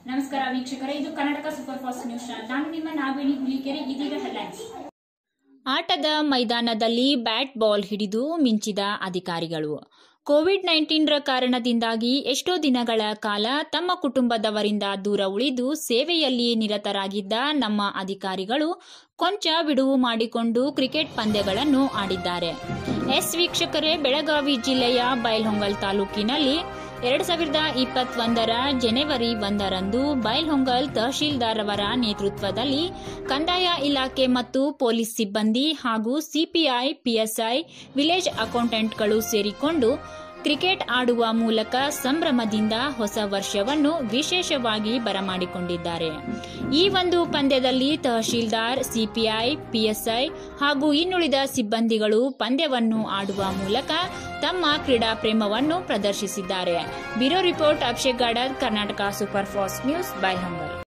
ನಮಸ್ಕಾರ ವೀಕ್ಷಕರೇ ಇದು Karnataka super fast news channel ನಾನು ನಿಮ್ಮ ನಾಗವೇಣಿ ಹುಲಿಕೆರೆ ಇದೀಗ ಹೆಡ್ಲೈನ್ಸ್ ಆಟದ ಮೈದಾನದಲ್ಲಿ ಬ್ಯಾಟ್ ಬಾಲ್ ಹಿಡಿದು ಮಿಂಚಿದ ಅಧಿಕಾರಿಗಳು ಕೋವಿಡ್ ನೈನ್ಟೀನ್ರ ಕಾರಣದಿಂದಾಗಿ ಎಷ್ಟೋ ದಿನಗಳ ಕಾಲ ತಮ್ಮ ಕುಟುಂಬದವರಿಂದ ದೂರ ಉಳಿದು ಸೇವೆಯಲ್ಲಿ ನಿರತರಾಗಿದ್ದ ನಮ್ಮ ಅಧಿಕಾರಿಗಳು ಕೊಂಚ ಬಿಡುವು ಮಾಡಿಕೊಂಡು ಕ್ರಿಕೆಟ್ ಪಂದ್ಯಗಳನ್ನು ಆಡಿದ್ದಾರೆ ಎಸ್ ವೀಕ್ಷಕರೇ ಬೆಳಗಾವಿ ಜಿಲ್ಲೆಯ ಬೈಲ್ಹೊಂಗಲ್ ತಾಲೂಕಿನಲ್ಲಿ ಎರಡ್ ಸಾವಿರದ ಇಪ್ಪತ್ತೊಂದರ ಜನವರಿ ಒಂದರಂದು ಬೈಲ್ಹೊಂಗಲ್ ತಹಶೀಲ್ದಾರ್ ಅವರ ನೇತೃತ್ವದಲ್ಲಿ ಕಂದಾಯ ಇಲಾಖೆ ಮತ್ತು ಪೊಲೀಸ್ ಸಿಬ್ಬಂದಿ ಹಾಗೂ ಸಿಪಿಐ ಪಿಎಸ್ಐ ವಿಲೇಜ್ ಅಕೌಂಟೆಂಟ್ಗಳು ಸೇರಿಕೊಂಡು ಕ್ರಿಕೆಟ್ ಆಡುವ ಮೂಲಕ ಸಂಭ್ರಮದಿಂದ ಹೊಸ ವರ್ಷವನ್ನು ವಿಶೇಷವಾಗಿ ಬರಮಾಡಿಕೊಂಡಿದ್ದಾರೆ ಈ ಒಂದು ಪಂದ್ಯದಲ್ಲಿ ತಹಶೀಲ್ದಾರ್ ಸಿಪಿಐ ಪಿಎಸ್ಐ ಹಾಗೂ ಇನ್ನುಳಿದ ಸಿಬ್ಬಂದಿಗಳು ಪಂದ್ಯವನ್ನು ಆಡುವ ಮೂಲಕ ತಮ್ಮ ಕ್ರೀಡಾ ಪ್ರೇಮವನ್ನು ಪ್ರದರ್ಶಿಸಿದ್ದಾರೆ bureau report Abhishek Gadad Karnataka super fast news ಬೈಹಂಗಲ್